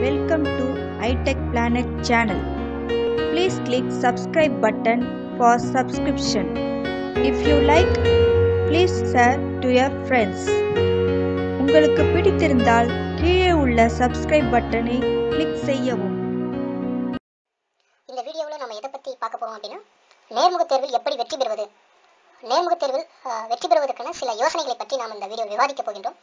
Welcome to iTech Planet channel. Please click subscribe button for subscription. If you like, please share to your friends. உங்களுக்கு பிடித்திருந்தால் கீழே உள்ள subscribe பட்டனை click செய்யவும் இந்த வீடியோவில் நம்ம எதை பற்றி பார்க்க போகிறோம் அப்படின்னா நேர்முகத் தேர்வில் எப்படி வெற்றி பெறுவது நேர்முகத் தேர்வில் அஹ், வெற்றி பெறுவதற்கான சில யோசனைகளை பற்றி நாம் இந்த வீடியோ விவாதிக்க போகின்றோம்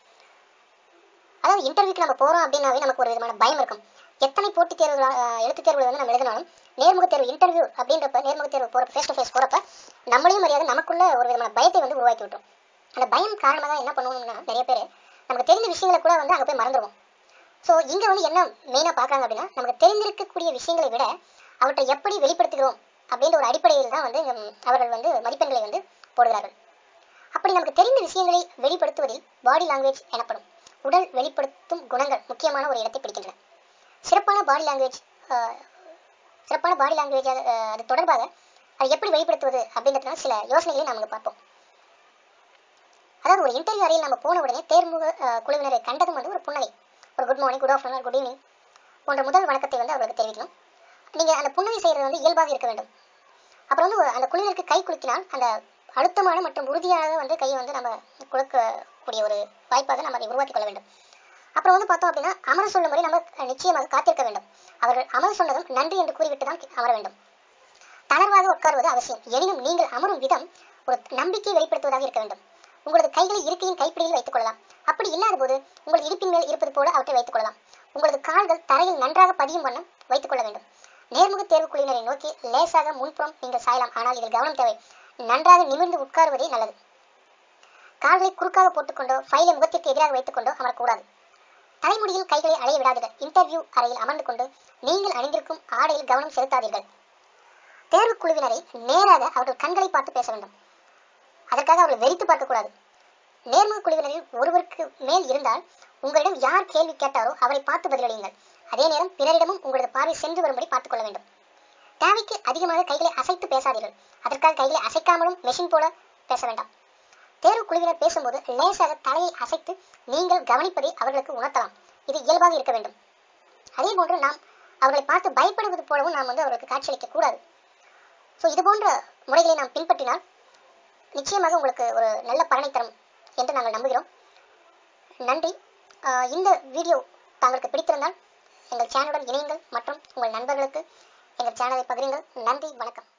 அதாவது இன்டர்வியூக்கு நம்ம போகிறோம் அப்படின்னாவே நமக்கு ஒரு விதமான பயம் இருக்கும் எத்தனை போட்டித் தேர்வுகள் அஹ், எழுத்துத் தேர்வுகள் வந்து நம்ம எழுதினாலும் நேர்முகத் தேர்வு இன்டர்வியூ அப்படின்றப்ப நேர்முகத் தேர்வு போகிறப்ப ஃபேஸ் டு ஃபேஸ் போகிறப்ப நம்மளையும் மரியாதை நமக்குள்ள ஒரு விதமான பயத்தை வந்து உருவாக்கி விட்டுரும் அந்த பயம் காரணமாக தான் என்ன பண்ணுவோம்னா நிறைய பேர் நமக்கு தெரிந்த விஷயங்களை கூட வந்து அங்கே போய் மறந்துடுவோம் ஸோ இங்கே வந்து என்ன மெயினாக பார்க்குறாங்க அப்படின்னா நமக்கு தெரிந்திருக்கக்கூடிய விஷயங்களை விட அவற்றை எப்படி வெளிப்படுத்துகிறோம் அப்படின்ற ஒரு அடிப்படையில் தான் வந்து இங்க அவர்கள் வந்து மதிப்பெண்களை வந்து போடுகிறார்கள் அப்படி நமக்கு தெரிந்த விஷயங்களை வெளிப்படுத்துவதில் பாடி லாங்குவேஜ் எனப்படும் உடல் வெளிப்படுத்தும் குணங்கள் முக்கியமான ஒரு இடத்தை பிடிக்கின்றன சிறப்பான பாடி லாங்குவேஜ் சிறப்பான பாடி லாங்குவேஜ் அது தொடர்பாக அதை எப்படி வெளிப்படுத்துவது அப்படின்றதுனால சில யோசனைகளை நாம் இங்க பார்ப்போம் அதாவது ஒரு இன்டர்வியூ அறையில் நம்ம போன உடனே தேர்முக அஹ், குழுவினரை கண்டதும் வந்து ஒரு புன்னகை ஒரு good morning good afternoon good evening போன்ற முதல் வணக்கத்தை வந்து அவர்களுக்கு தெரிவிக்கணும் நீங்கள் அந்த புன்னகை செய்கிறது வந்து இயல்பாக இருக்க வேண்டும் அப்புறம் வந்து ஒரு- அந்த குழுவினருக்கு கை குலுக்கினால் அந்த அழுத்தமான மற்றும் உறுதியாக வந்து கையை வந்து நம்ம குலுக்கக்கூடிய ஒரு வாய்ப்பாக நம்ம அதை உருவாக்கி கொள்ள வேண்டும் அப்புறம் வந்து பார்த்தோம் அப்படின்னா அமர சொல்லும் முறை நம்ம நிச்சயமாக காத்திருக்க வேண்டும் அவர்கள் அமர சொன்னதும் நன்றி என்று கூறிவிட்டு தான் அமர வேண்டும் தளர்வாக உட்காருவது அவசியம் எனினும் நீங்கள் அமரும் விதம் ஒரு நம்பிக்கையை வெளிப்படுத்துவதாக இருக்க வேண்டும் உங்களது கைகளை இருக்கையின் கைப்பிடியில் வைத்துக் கொள்ளலாம் அப்படி இல்லாத போது உங்கள் இடுப்பின் மேல் இருப்பது போல அவற்றை வைத்துக் கொள்ளலாம் உங்களது கால்கள் தரையில் நன்றாக பதியும் வண்ணம் வைத்துக் கொள்ள வேண்டும் நேர்முக தேர்வு குழுவினரை நோக்கி லேசாக முன்புறம் நீங்கள் சாயலாம் ஆனால் இதில் கவனம் தேவை நன்றாக நிமிர்ந்து உட்காருவதே நல்லது கால்களை குறுக்காக போட்டுக்கொண்டோ ஃபைலை முகத்திற்கு எதிராக வைத்துக்கொண்டோ அமரக்கூடாது தலைமுடியில் கைகளை அலைய விடாதீர்கள் இன்டர்வியூ அறையில் அமர்ந்து கொண்டு நீங்கள் அணிந்திருக்கும் ஆடையில் கவனம் செலுத்தாதீர்கள் தேர்வு குழுவினரை நேராக அவர்கள் கண்களை பார்த்து பேச வேண்டும் அதற்காக அவர்கள் வெறித்து பார்க்கக்கூடாது நேர்முக குழுவினரில் ஒருவருக்கு மேல் இருந்தால் உங்களிடம் யார் கேள்வி கேட்டாரோ அவரை பார்த்து பதிலளியுங்கள் அதே நேரம் பிறரிடமும் உங்களது பார்வை சென்று வரும்படி பார்த்துக் கொள்ள வேண்டும் தேவைக்கு அதிகமாக கைகளை அசைத்து பேசாதீர்கள் அதற்காக கைகளை அசைக்காமலும் மெஷின் போல பேச வேண்டாம் தேர்வு குழுவினர் பேசும்போது லேசாக தலையை அசைத்து நீங்கள் கவனிப்பதை அவர்களுக்கு உணர்த்தலாம் இது இயல்பாக இருக்க வேண்டும் அதே போன்று நாம் அவர்களை பார்த்து பயப்படுவது போலவும் நாம் வந்து அவர்களுக்கு காட்சியளிக்க கூடாது ஸோ இது போன்ற முறைகளை நாம் பின்பற்றினால் நிச்சயமாக உங்களுக்கு ஒரு நல்ல பலனை தரும் என்று நாங்கள் நம்புகிறோம் நன்றி ஆஹ் இந்த வீடியோ தாங்களுக்கு பிடித்திருந்தால் எங்கள் சேனலுடன் இணையுங்கள் மற்றும் உங்கள் நண்பர்களுக்கு எங்கள் சேனலை பகிருங்கள் நன்றி வணக்கம்